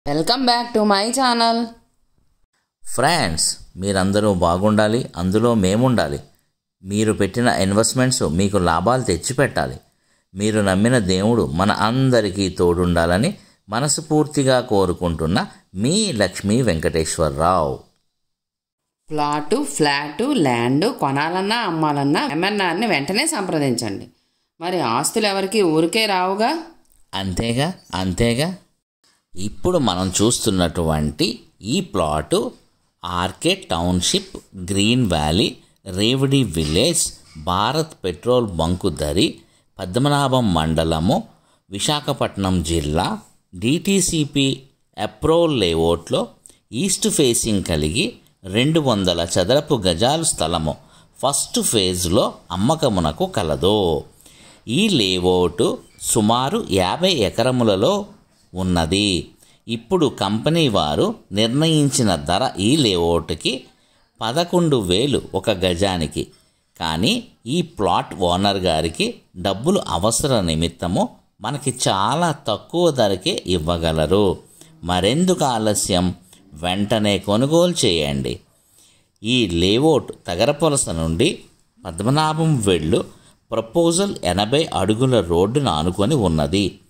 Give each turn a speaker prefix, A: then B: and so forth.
A: welcome back to my channel
B: friends మీరందరూ బాగుండాలి అందులో మేముండాలి మీరు పెట్టిన ఇన్వెస్ట్మెంట్స్ మీకు లాభాలు తెచ్చిపెట్టాలి మీరు నమ్మిన దేవుడు మన అందరికీ తోడుండాలని మనస్ఫూర్తిగా కోరుకుంటున్న మీ Lakshmi Venkateswararao
A: plot flat land కొనాలన్నా అమ్మాలన్నా ఎంఎన్ఆర్ని వెంటనే సంప్రదించండి మరి ఆస్తులు ఎవరికి ఊరికే రావుగా
B: అంతేగా అంతేగా ఇప్పుడు మనం చూస్తున్నటువంటి ఈ plot RK township green valley Revadi village Bharat petrol bunk దరి పద్మనాభం మండలము విశాఖపట్నం జిల్లా డిటిసిపి అప్రోల్ లేఅవుట్లో ఈస్ట్ ఫేసింగ్ కలిగి రెండు వందల చదరపు గజాలు స్థలము ఫస్ట్ ఫేజ్లో అమ్మకమునకు కలదు ఈ లేఅవుట్ సుమారు యాభై ఎకరములలో ఉన్నది ఇప్పుడు కంపెనీ వారు నిర్ణయించిన ధర ఈ లేఅవుట్కి పదకొండు వేలు ఒక గజానికి కానీ ఈ ప్లాట్ ఓనర్ గారికి డబ్బులు అవసర నిమిత్తము మనకి చాలా తక్కువ ధరకే ఇవ్వగలరు మరెందుకు ఆలస్యం వెంటనే కొనుగోలు చేయండి ఈ లేఅవుట్ తగరపొలస నుండి పద్మనాభం వెళ్ళు ప్రపోజల్ ఎనభై అడుగుల రోడ్డును ఆనుకొని ఉన్నది